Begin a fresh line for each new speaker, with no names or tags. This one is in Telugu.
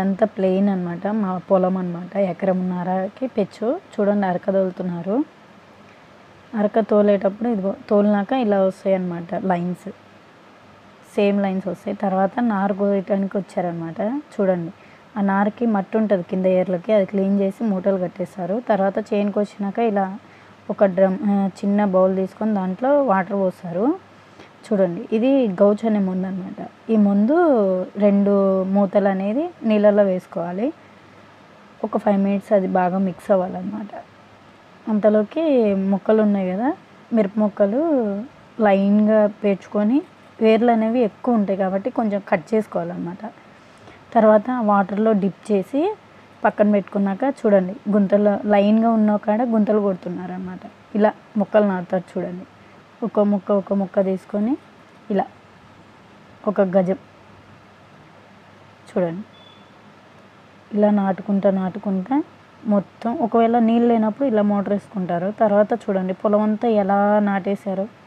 ఇదంతా ప్లెయిన్ అనమాట మా పొలం అనమాట ఎకరంన్నరకి పెచ్చు చూడండి అరక తోలుతున్నారు అరక తోలేటప్పుడు ఇదిగో తోలినాక ఇలా వస్తాయి అన్నమాట లైన్స్ సేమ్ లైన్స్ వస్తాయి తర్వాత నారు కోయటానికి వచ్చారనమాట చూడండి ఆ నారుకి మట్టి ఉంటుంది కింద ఏర్లకి అది క్లీన్ చేసి మూటలు కట్టేస్తారు తర్వాత చేనుకి వచ్చినాక ఇలా ఒక డ్రమ్ ఆ, చిన్న బౌల్ తీసుకొని దాంట్లో వాటర్ పోస్తారు చూడండి ఇది గౌచ్ అనే ముందు అనమాట ఈ ముందు రెండు మూతలు అనేది నీళ్ళల్లో వేసుకోవాలి ఒక ఫైవ్ మినిట్స్ అది బాగా మిక్స్ అవ్వాలన్నమాట అంతలోకి మొక్కలు ఉన్నాయి కదా మిరప మొక్కలు లైన్గా పేర్చుకొని వేర్లు అనేవి ఎక్కువ ఉంటాయి కాబట్టి కొంచెం కట్ చేసుకోవాలన్నమాట తర్వాత వాటర్లో డిప్ చేసి పక్కన పెట్టుకున్నాక చూడండి గుంతలు లైన్గా ఉన్న కాడ గుంతలు కొడుతున్నారు అనమాట ఇలా మొక్కలు నాటుతారు చూడండి ఒక ముక్క ఒక ముక్క తీసుకొని ఇలా ఒక గజం చూడండి ఇలా నాటుకుంటా నాటుకుంటా మొత్తం ఒకవేళ నీళ్ళు లేనప్పుడు ఇలా మోటార్ వేసుకుంటారు తర్వాత చూడండి పొలం అంతా ఎలా నాటేశారో